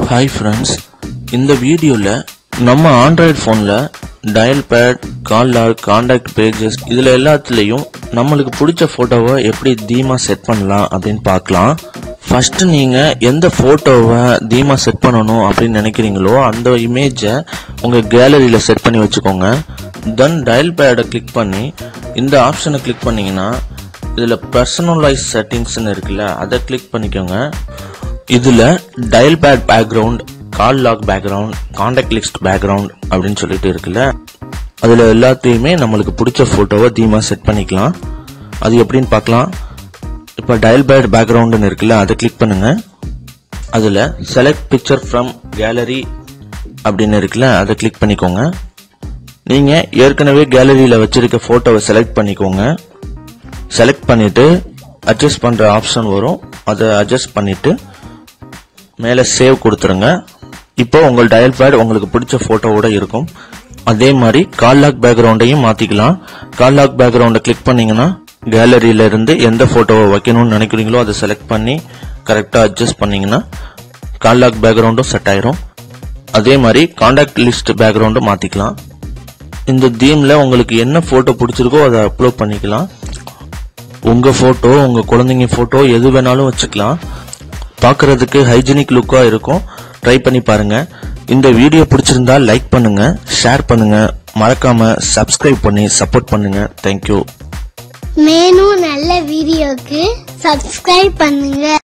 hi friends இந்த வீடியோவில் நம்ம ஆண்ட்ராய்டு ஃபோனில் dial pad call log contact pages இதில் எல்லாத்துலேயும் நம்மளுக்கு பிடிச்ச ஃபோட்டோவை எப்படி தீமா செட் பண்ணலாம் அப்படின்னு பார்க்கலாம் ஃபஸ்ட்டு நீங்கள் எந்த ஃபோட்டோவை தீமா செட் பண்ணணும் அப்படின்னு நினைக்கிறீங்களோ அந்த இமேஜை உங்கள் கேலரியில் செட் பண்ணி வச்சுக்கோங்க தென் டயல் பேடை கிளிக் பண்ணி இந்த ஆப்ஷனை கிளிக் பண்ணிங்கன்னா இதில் பர்சனலைஸ் செட்டிங்ஸ்னு இருக்குல்ல அதை கிளிக் பண்ணிக்கோங்க இதில் dial pad background call log background contact list background அப்படின்னு சொல்லிட்டு இருக்குல்ல அதில் எல்லாத்தையுமே நம்மளுக்கு பிடிச்ச ஃபோட்டோவை தீமா செட் பண்ணிக்கலாம் அது எப்படின்னு பார்க்கலாம் இப்போ டயல் பேட் பேக்ரவுண்டுன்னு இருக்குல்ல அதை கிளிக் பண்ணுங்க அதில் செலக்ட் பிக்சர் ஃப்ரம் கேலரி அப்படின்னு இருக்குல்ல அதை கிளிக் பண்ணிக்கோங்க நீங்கள் ஏற்கனவே கேலரியில் வச்சிருக்க ஃபோட்டோவை செலக்ட் பண்ணிக்கோங்க செலக்ட் பண்ணிட்டு அட்ஜஸ்ட் பண்ணுற ஆப்ஷன் வரும் அதை அட்ஜஸ்ட் பண்ணிட்டு மேலே சேவ் கொடுத்துருங்க இப்போ உங்கள் டயல் பேட் உங்களுக்கு பிடிச்ச ஃபோட்டோவோட இருக்கும் அதே மாதிரி கால் லாக் பேக்ரவுண்டையும் மாற்றிக்கலாம் கால் லாக் பேக்ரவுண்டை கிளிக் பண்ணீங்கன்னா கேலரியில இருந்து எந்த ஃபோட்டோவை வைக்கணும்னு நினைக்கிறீங்களோ அதை செலக்ட் பண்ணி கரெக்டாக அட்ஜஸ்ட் பண்ணீங்கன்னா கால் லாக் பேக்ரவுண்டும் செட் ஆயிரும் அதே மாதிரி காண்டாக்ட் லிஸ்ட் பேக்ரவுண்டும் மாற்றிக்கலாம் இந்த தீமில் உங்களுக்கு என்ன ஃபோட்டோ பிடிச்சிருக்கோ அதை அப்லோட் பண்ணிக்கலாம் உங்க போட்டோ உங்க குழந்தைங்க போட்டோ எது வேணாலும் வச்சுக்கலாம் பார்க்கிறதுக்கு ஹைஜீனிக் லுக்கா இருக்கும் ட்ரை பண்ணி பாருங்க இந்த வீடியோ பிடிச்சிருந்தா லைக் பண்ணுங்க ஷேர் பண்ணுங்க மறக்காம சப்ஸ்கிரைப் பண்ணி சப்போர்ட் பண்ணுங்க தேங்க்யூ மேலும் நல்ல வீடியோக்கு சப்ஸ்கிரைப் பண்ணுங்க